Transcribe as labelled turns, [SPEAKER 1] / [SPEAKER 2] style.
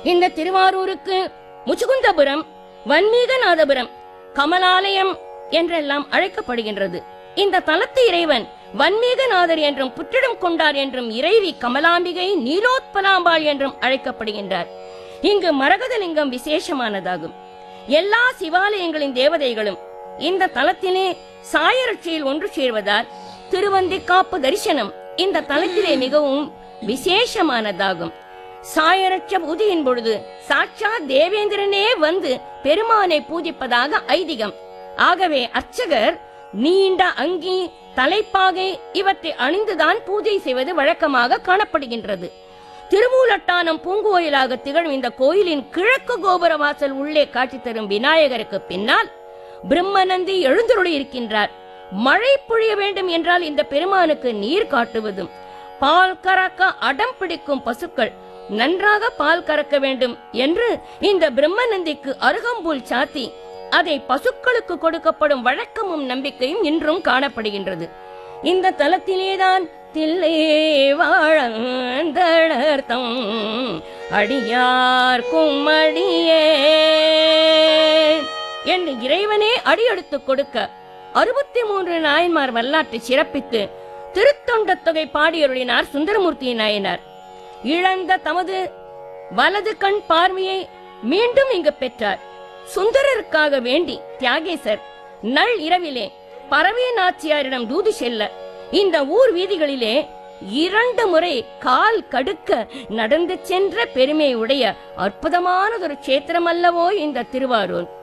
[SPEAKER 1] இந்த திருவாரூருக்கு முச்சுகுந்தபுரம் வன்மீகநாதபுரம் கமலாலயம் என்றெல்லாம் அழைக்கப்படுகின்றது இந்த தலத்து இறைவன் வன்மீகநாதர் என்றும் புற்றிடம் கொண்டார் என்றும் இறைவி கமலாம்பிகை நீலோத்பலாம்பாள் என்றும் அழைக்கப்படுகின்றார் இங்கு மரகதலிங்கம் விசேஷமானதாகும் எல்லா சிவாலயங்களின் தேவதைகளும் இந்த தலத்திலே சாயரட்சியில் ஒன்று சேர்வதால் திருவந்திக்காப்பு தரிசனம் இந்த தலத்திலே மிகவும் விசேஷமானதாகும் சாயரட்ச பூஜையின் பொழுது சாட்சாத் தேவேந்திரனே வந்து பெருமானை பூஜிப்பதாக ஐதீகம் ஆகவே அர்ச்சகர் நீண்ட அங்கி தலைப்பாகை இவற்றை அணிந்துதான் பூஜை செய்வது வழக்கமாக காணப்படுகின்றது திருமூலட்டானம் பூங்கோயிலாக திகழும் இந்த கோயிலின் கிழக்கு கோபுர வாசல் உள்ளே காட்சி தரும் விநாயகருக்கு பின்னால் பிரம்மநந்தி எழுந்தருளி இருக்கின்றார் மழை பொழிய வேண்டும் என்றால் இந்த பெருமானுக்கு நீர் காட்டுவதும் பால் கறக்க அடம் பிடிக்கும் பசுக்கள் நன்றாக பால் கறக்க வேண்டும் என்று இந்த பிரம்மநந்திக்கு அருகம்புல் சாத்தி அதை பசுக்களுக்கு கொடுக்கப்படும் வழக்கமும் நம்பிக்கையும் இன்றும் காணப்படுகின்றது இந்த தலத்திலேதான் தில்லை வாழந்தளர்த்தம் அடியார்க்கும் அடியே என்று இறைவனே அடியெடுத்துக் கொடுக்க அறுபத்தி மூன்று நாயன்மார் வரலாற்றை சிறப்பித்து திருத்தொண்டத் தொகை பாடியருளினார் சுந்தரமூர்த்தி நாயனார் இழந்த தமது வலது கண் பார்வையை மீண்டும் இங்கு பெற்றார் சுந்தரருக்காக வேண்டி தியாகேசர் நள் இரவிலே பரவே நாச்சியாரிடம் தூது செல்ல இந்த ஊர் வீதிகளிலே இரண்டு முறை கால் கடுக்க நடந்து சென்ற பெருமை உடைய அற்புதமானதொரு கஷேத்திரம் அல்லவோ இந்த திருவாரூர்